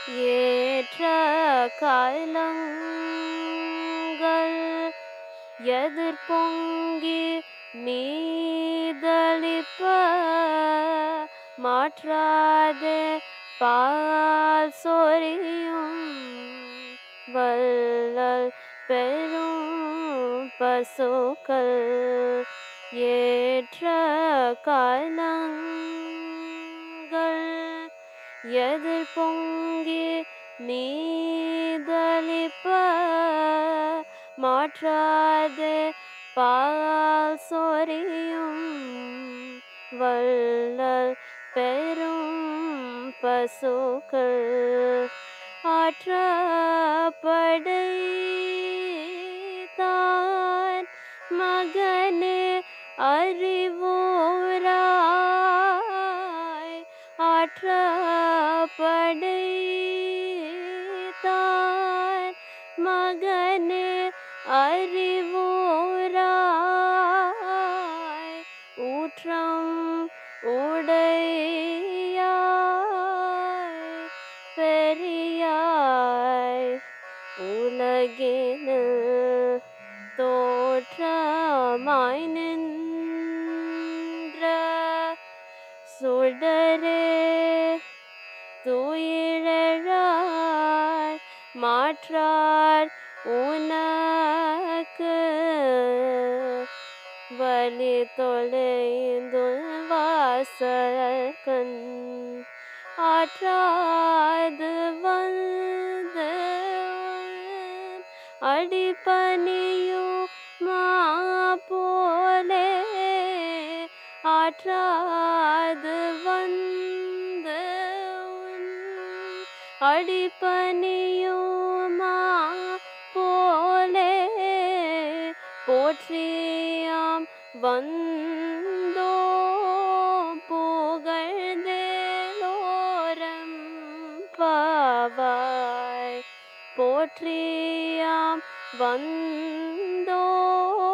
ஏற்ற காலங்கள் எதிர்பொங்கி மீதளிப்ப மாற்றாதே பால் சொரியும் வள்ளல் பெரும் பசுக்கள் ஏற்ற காலங்கள் எதிர்பொங்கி மீதளிப்ப மாற்றாதே பால் சொரியும் வள்ளல் பெரும் பசுக்கள் ஆற்றப்படைத்தான் மகனே அறிவோராய் ஆற்றப்படைத்தான் மகனே அறிவோராய் ஊற்றம் உடையாய் பெரியாய் உலகினில் தோற்றமாய் நின்ற சுடரே துயிழாய் மாற்றார் உனக்கு வலி தொலைந்து வாசகன் ஆற்றாது வந்து அடிப்பணியும் மா போலே ஆற்றாது வந்து அடிப்பணியுமா போலே போற்றியாம் வந்தோ புகழ்ந்தேலோரம் பாவாய் போற்றியாம் வந்தோ